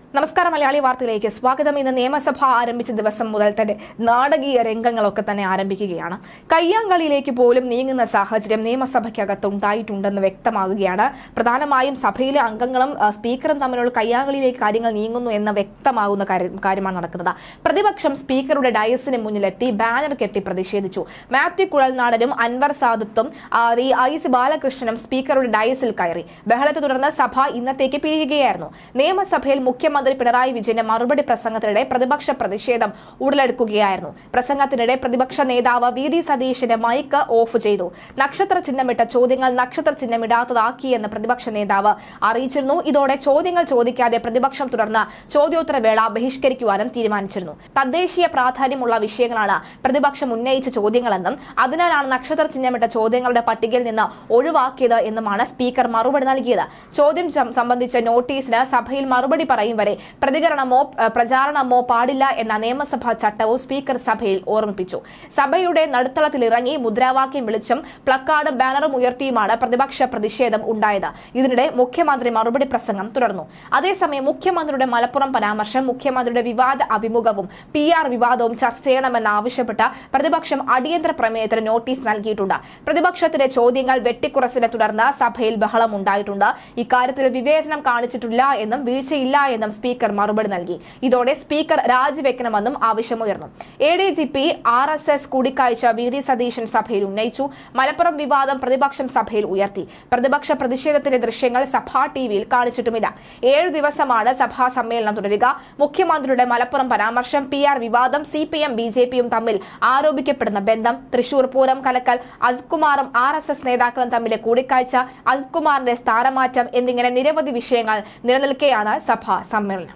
നമസ്കാരം മലയാളി വാർത്തയിലേക്ക് സ്വാഗതം ഇന്ന് നിയമസഭ ആരംഭിച്ച ദിവസം മുതൽ തന്നെ നാടകീയ രംഗങ്ങളൊക്കെ തന്നെ ആരംഭിക്കുകയാണ് കയ്യാങ്കളിയിലേക്ക് പോലും നീങ്ങുന്ന സാഹചര്യം നിയമസഭയ്ക്കകത്ത് ഉണ്ടായിട്ടുണ്ടെന്ന് വ്യക്തമാകുകയാണ് പ്രധാനമായും സഭയിലെ അംഗങ്ങളും ആ, സ്പീക്കറും തമ്മിലുള്ള കയ്യാങ്കളിയിലേക്ക് കാര്യങ്ങൾ നീങ്ങുന്നു എന്ന വ്യക്തമാകുന്ന കാര്യം- കാര്യമാണ് നടക്കുന്നത് പ്രതിപക്ഷം സ്പീക്കറുടെ ഡയസിന് മുന്നിലെത്തി ബാനർ കെട്ടി പ്രതിഷേധിച്ചു മാത്യു കുഴൽനാടനും അൻവർ സാദത്തും ആ, ഈ ഐ സി ബാലകൃഷ്ണനും സ്പീക്കറുടെ ഡയസിൽ കയറി ബഹളത്തെ തുടർന്ന് സഭ ഇന്നത്തേക്ക് പിരിയുകയായിരുന്നു നിയമസഭയിൽ മുഖ്യമന്ത്രി പിണറായി വിജയന്റെ മറുപടി പ്രസംഗത്തിനിടെ പ്രതിപക്ഷ പ്രതിഷേധം ഉടലെടുക്കുകയായിരുന്നു പ്രസംഗത്തിനിടെ പ്രതിപക്ഷ നേതാവ് വി ഡി സതീശന്റെ മൈക്ക് ഓഫ് ചെയ്തു നക്ഷത്ര ചിഹ്നമിട്ട ചോദ്യങ്ങൾ നക്ഷത്ര ചിഹ്നമിടാത്തതാക്കിയെന്ന് പ്രതിപക്ഷ നേതാവ് അറിയിച്ചിരുന്നു ഇതോടെ ചോദ്യങ്ങൾ ചോദിക്കാതെ പ്രതിപക്ഷം തുടർന്ന് ചോദ്യോത്തരവേള ബഹിഷ്കരിക്കുവാനും തീരുമാനിച്ചിരുന്നു തദ്ദേശീയ പ്രാധാന്യമുള്ള വിഷയങ്ങളാണ് പ്രതിപക്ഷം ഉന്നയിച്ച ചോദ്യങ്ങളെന്നും അതിനാലാണ് നക്ഷത്ര ചിഹ്നമിട്ട ചോദ്യങ്ങളുടെ പട്ടികയിൽ നിന്ന് ഒഴിവാക്കിയത് എന്നുമാണ് സ്പീക്കർ മറുപടി നൽകിയത് ചോദ്യം സം- സംബന്ധിച്ച നോട്ടീസിന് സഭയിൽ മറുപടി പറയും വരെ പ്രതികരണമോ ഏഹ്, പ്രചാരണമോ പാടില്ല എന്ന നിയമസഭാ ചട്ടവും സ്പീക്കർ സഭയിൽ ഓർമ്മിപ്പിച്ചു സഭയുടെ നടുത്തളത്തിൽ ഇറങ്ങി മുദ്രാവാക്യം വിളിച്ചും പ്ലക്കാർഡും ബാനറും ഉയർത്തിയുമാണ് പ്രതിപക്ഷ പ്രതിഷേധം ഉണ്ടായത് ഇതിനിടെ മുഖ്യമന്ത്രി മറുപടി പ്രസംഗം തുടർന്നു അതേസമയം മുഖ്യമന്ത്രിയുടെ മലപ്പുറം പരാമർശം മുഖ്യമന്ത്രിയുടെ വിവാദ അഭിമുഖവും പി ആർ വിവാദവും ചർച്ച ചെയ്യണമെന്നാവശ്യപ്പെട്ട പ്രതിപക്ഷം അടിയന്തര പ്രമേയത്തിന് നോട്ടീസ് നൽകിയിട്ടുണ്ട് പ്രതിപക്ഷത്തിന്റെ ചോദ്യങ്ങൾ വെട്ടിക്കുറച്ചിനെ തുടർന്ന് സഭയിൽ ബഹളം ഉണ്ടായിട്ടുണ്ട് ഇക്കാര്യത്തിൽ വിവേചനം കാണിച്ചിട്ടില്ല എന്നും വീഴ്ചയില്ല എന്നും സ്പീക്കർ മറുപടി നൽകി ഇതോടെ സ്പീക്കർ രാജിവെക്കണമെന്നും ആവശ്യമുയർന്നു A D G P R S S കൂടിക്കാഴ്ച വി ഡി സതീശൻ സഭയിൽ ഉന്നയിച്ചു മലപ്പുറം വിവാദം പ്രതിപക്ഷം സഭയിൽ ഉയർത്തി പ്രതിപക്ഷ പ്രതിഷേധത്തിന്റെ ദൃശ്യങ്ങൾ സഭാ ടിവിയിൽ കാണിച്ചിട്ടുമില്ല ഏഴു ദിവസമാണ് സഭാ സമ്മേളനം തുടരുക മുഖ്യമന്ത്രിയുടെ മലപ്പുറം പരാമർശം പി ആർ വിവാദം C P M B J പിയും തമ്മിൽ ആരോപിക്കപ്പെടുന്ന ബന്ധം തൃശൂർ പൂരം കലക്കൽ അജിത്കുമാറും ആർ എസ് എസ് നേതാക്കളും തമ്മിലെ കൂടിക്കാഴ്ച അജിത്കുമാറിന്റെ സ്ഥാനമാറ്റം എന്നിങ്ങനെ നിരവധി വിഷയങ്ങൾ നിലനിൽക്കെയാണ് സഭാ സമ്മേളനം